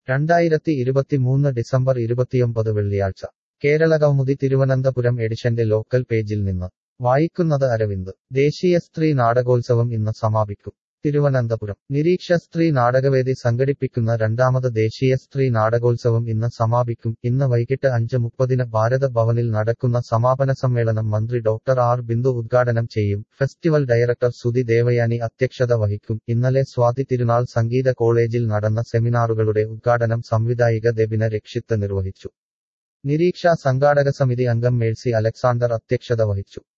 രണ്ടായിരത്തി ഇരുപത്തിമൂന്ന് ഡിസംബർ ഇരുപത്തിയൊമ്പത് വെള്ളിയാഴ്ച കേരള കൗമുദി തിരുവനന്തപുരം എഡിഷന്റെ ലോക്കൽ പേജിൽ നിന്ന് വായിക്കുന്നത് അരവിന്ദ് ദേശീയ സ്ത്രീ നാടകോത്സവം ഇന്ന് സമാപിക്കും തിരുവനന്തപുരം നിരീക്ഷ സ്ത്രീ നാടകവേദി സംഘടിപ്പിക്കുന്ന രണ്ടാമത് ദേശീയ സ്ത്രീ നാടകോത്സവം ഇന്ന് സമാപിക്കും ഇന്ന് വൈകിട്ട് അഞ്ച് മുപ്പതിന് ഭാരത ഭവനിൽ നടക്കുന്ന സമാപന സമ്മേളനം മന്ത്രി ഡോക്ടർ ആർ ബിന്ദു ഉദ്ഘാടനം ചെയ്യും ഫെസ്റ്റിവൽ ഡയറക്ടർ സുധി ദേവയാനി അധ്യക്ഷത വഹിക്കും ഇന്നലെ സ്വാതി തിരുനാൾ സംഗീത കോളേജിൽ നടന്ന സെമിനാറുകളുടെ ഉദ്ഘാടനം സംവിധായിക ദെബിന രക്ഷിത്ത് നിർവഹിച്ചു നിരീക്ഷ സംഘാടക സമിതി അംഗം മേഴ്സി അലക്സാണ്ടർ അധ്യക്ഷത വഹിച്ചു